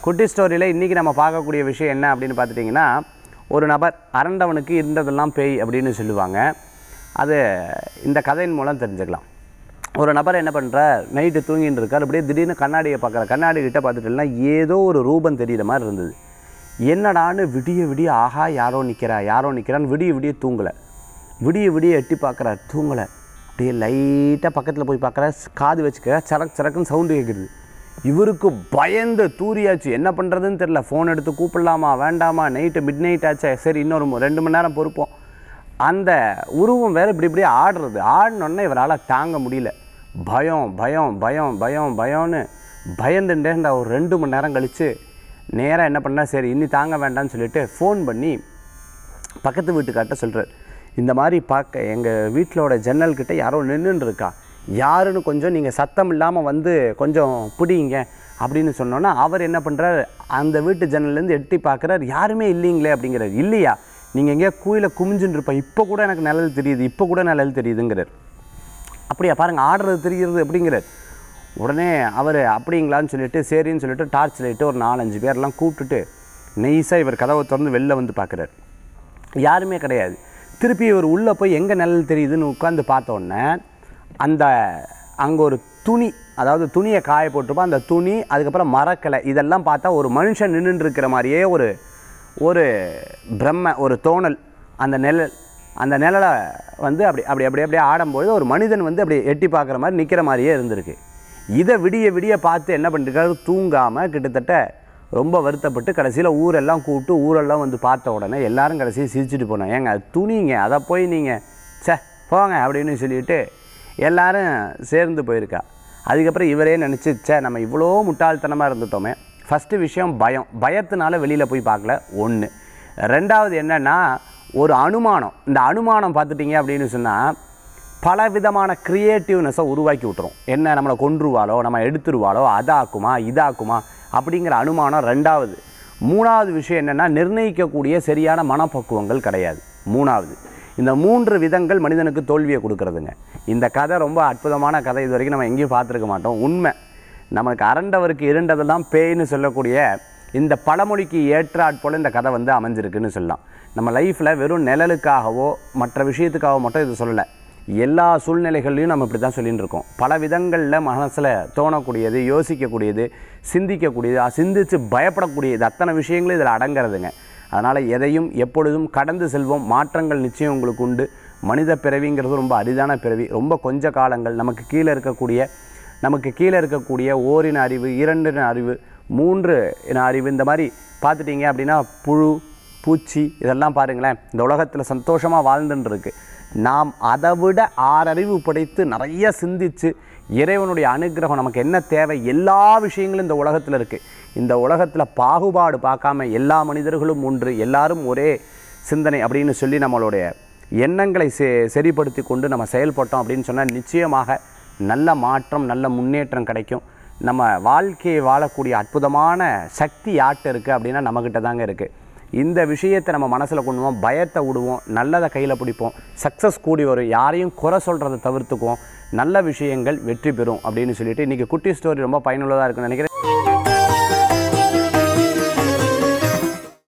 குட்டி ஸ்டோரியில் இன்றைக்கி நம்ம பார்க்கக்கூடிய விஷயம் என்ன அப்படின்னு பார்த்துட்டிங்கன்னா ஒரு நபர் அரண்டவனுக்கு இருந்ததெல்லாம் பேய் அப்படின்னு சொல்லுவாங்க அது இந்த கதையின் மூலம் தெரிஞ்சுக்கலாம் ஒரு நபர் என்ன பண்ணுறார் நைட்டு தூங்கிட்டு இருக்கார் அப்படியே திடீர்னு கண்ணாடியை பார்க்குற கண்ணாடி கிட்ட பார்த்துட்டுனா ஏதோ ஒரு ரூபம் தெரியுற மாதிரி இருந்தது என்னடான்னு விடிய விடிய ஆஹா யாரோ நிற்கிறா யாரோ நிற்கிறான்னு விடிய விடிய தூங்கலை விடிய விடிய எட்டி பார்க்குறார் தூங்கலை அப்படியே லைட்டாக பக்கத்தில் போய் பார்க்குற காது வச்சுக்கிற சரக்கு சரக்குன்னு சவுண்டு கேட்குது இவருக்கு பயந்து தூரியாச்சு என்ன பண்ணுறதுன்னு தெரில ஃபோன் எடுத்து கூப்பிடலாமா வேண்டாமா நைட்டு மிட் நைட் ஆச்சே சரி இன்னொரு மு- ரெண்டு மணி நேரம் பொறுப்போம் அந்த உருவம் வேறு இப்படி இப்படி ஆடுறது ஆடினோடனே இவரால் தாங்க முடியல பயம் பயம் பயம் பயம் பயம்னு பயந்துட்டே இந்த ஒரு ரெண்டு மணி நேரம் கழித்து நேராக என்ன பண்ணா சரி இன்னி தாங்க வேண்டாம்னு சொல்லிட்டு ஃபோன் பண்ணி பக்கத்து வீட்டுக்கார்ட்ட சொல்கிறார் இந்த மாதிரி பார்க்க எங்கள் வீட்டிலோட ஜன்னல் கிட்ட யாரோ நின்றுன்னு இருக்கா யாருன்னு கொஞ்சம் நீங்கள் சத்தம் இல்லாமல் வந்து கொஞ்சம் பிடிங்க அப்படின்னு சொன்னோன்னா அவர் என்ன பண்ணுறார் அந்த வீட்டு ஜன்னல்லேருந்து எட்டி பார்க்குறார் யாருமே இல்லைங்களே அப்படிங்கிறார் இல்லையா நீங்கள் எங்கேயா கூயில குமிஞ்சுன்னு இருப்பா இப்போ கூட எனக்கு நிழல் தெரியுது இப்போ கூட நிழல் தெரியுதுங்கிறார் அப்படியா பாருங்க ஆடுறது தெரிகிறது அப்படிங்கிறார் உடனே அவர் அப்படிங்களான்னு சொல்லிட்டு சரின்னு சொல்லிட்டு டார்ச் லைட்டு ஒரு நாலஞ்சு பேர்லாம் கூப்பிட்டுட்டு நெய்ஸாக இவர் கதவை திறந்து வெளில வந்து பார்க்குறாரு யாருமே கிடையாது திருப்பி இவர் உள்ளே போய் எங்கே நிழல் தெரியுதுன்னு உட்காந்து பார்த்த உடனே அந்த அங்கே ஒரு துணி அதாவது துணியை காய போட்டிருப்போம் அந்த துணி அதுக்கப்புறம் மரக்கலை இதெல்லாம் பார்த்தா ஒரு மனுஷன் நின்றுட்டு இருக்கிற மாதிரியே ஒரு ஒரு பிரம்ம ஒரு தோணல் அந்த நிழல் அந்த நிழலை வந்து அப்படி அப்படி அப்படி அப்படியே ஆடும்போது ஒரு மனிதன் வந்து அப்படி எட்டி பார்க்குற மாதிரி நிற்கிற மாதிரியே இருந்திருக்கு இதை விடிய விடிய பார்த்து என்ன பண்ணிருக்காரு தூங்காமல் கிட்டத்தட்ட ரொம்ப வருத்தப்பட்டு கடைசியில் ஊரெல்லாம் கூப்பிட்டு ஊரெல்லாம் வந்து பார்த்த உடனே எல்லாரும் கடைசியில் சிரிச்சுட்டு போனோம் ஏங்க அது துணிங்க அதை போய் நீங்கள் ச்சே போங்க அப்படின்னு சொல்லிட்டு எல்லாரும் சேர்ந்து போயிருக்கா அதுக்கப்புறம் இவரே நினச்சி ச்சே நம்ம இவ்வளோ முட்டாள்தனமாக இருந்துட்டோமே ஃபஸ்ட்டு விஷயம் பயம் பயத்தினால வெளியில் போய் பார்க்கல ஒன்று ரெண்டாவது என்னன்னா ஒரு அனுமானம் இந்த அனுமானம் பார்த்துட்டீங்க அப்படின்னு சொன்னால் பல விதமான க்ரியேட்டிவ்னஸை உருவாக்கி விட்டுரும் என்ன நம்மளை கொன்றுவாளோ நம்ம எடுத்துருவாளோ அதாக்குமா இதாக்குமா அப்படிங்கிற அனுமானம் ரெண்டாவது மூணாவது விஷயம் என்னென்னா நிர்ணயிக்கக்கூடிய சரியான மனப்பக்குவங்கள் கிடையாது மூணாவது இந்த மூன்று விதங்கள் மனிதனுக்கு தோல்வியை கொடுக்கறதுங்க இந்த கதை ரொம்ப அற்புதமான கதை இது வரைக்கும் நம்ம எங்கேயும் பார்த்துருக்க மாட்டோம் உண்மை நமக்கு அரண்டவருக்கு இருண்டதெல்லாம் பேய்னு சொல்லக்கூடிய இந்த பழமொழிக்கு ஏற்றாற் இந்த கதை வந்து அமைஞ்சிருக்குன்னு சொல்லலாம் நம்ம லைஃப்பில் வெறும் நிழலுக்காகவோ மற்ற விஷயத்துக்காகவோ மட்டும் இது சொல்லலை எல்லா சூழ்நிலைகள்லையும் நம்ம இப்படி தான் சொல்லிட்டு இருக்கோம் பல விதங்களில் மனசில் தோணக்கூடியது யோசிக்கக்கூடியது சிந்திக்கக்கூடியது அ- சிந்திச்சு பயப்படக்கூடியது அத்தனை விஷயங்களும் இதில் அடங்கிறதுங்க அதனால் எதையும் எப்பொழுதும் கடந்து செல்வோம் மாற்றங்கள் நிச்சயம் உங்களுக்கு உண்டு மனித பிறவிங்கிறது ரொம்ப அரிதான பிறவி ரொம்ப கொஞ்ச காலங்கள் நமக்கு கீழே இருக்கக்கூடிய நமக்கு கீழே இருக்கக்கூடிய ஓரின அறிவு இரண்டின அறிவு மூன்று இன அறிவு இந்த மாதிரி பார்த்துட்டீங்க அப்படின்னா புழு பூச்சி இதெல்லாம் பாருங்களேன் இந்த உலகத்தில் சந்தோஷமாக வாழ்ந்துன்னு இருக்கு நாம் அதை விட ஆறறிவு படைத்து நிறைய சிந்திச்சு இறைவனுடைய அனுக்கிரகம் நமக்கு என்ன தேவை எல்லா விஷயங்களும் இந்த உலகத்தில் இருக்குது இந்த உலகத்தில் பாகுபாடு பார்க்காம எல்லா மனிதர்களும் ஒன்று எல்லாரும் ஒரே சிந்தனை அப்படின்னு சொல்லி நம்மளுடைய எண்ணங்களை செ சரிப்படுத்தி கொண்டு நம்ம செயல்பட்டோம் அப்படின்னு சொன்னால் நிச்சயமாக நல்ல மாற்றம் நல்ல முன்னேற்றம் கிடைக்கும் நம்ம வாழ்க்கையை வாழக்கூடிய அற்புதமான சக்தி யார்கிட்ட இருக்குது அப்படின்னா நம்மக்கிட்ட தாங்க இருக்குது இந்த விஷயத்தை நம்ம மனசில் கொண்டுவோம் பயத்தை விடுவோம் நல்லதை கையில் பிடிப்போம் சக்ஸஸ் கூடி வரும் யாரையும் குறை சொல்கிறத தவிர்த்துக்குவோம் நல்ல விஷயங்கள் வெற்றி பெறும் அப்படின்னு சொல்லிட்டு இன்றைக்கி குட்டி ஸ்டோரி ரொம்ப பயனுள்ளதாக இருக்குன்னு நினைக்கிறேன்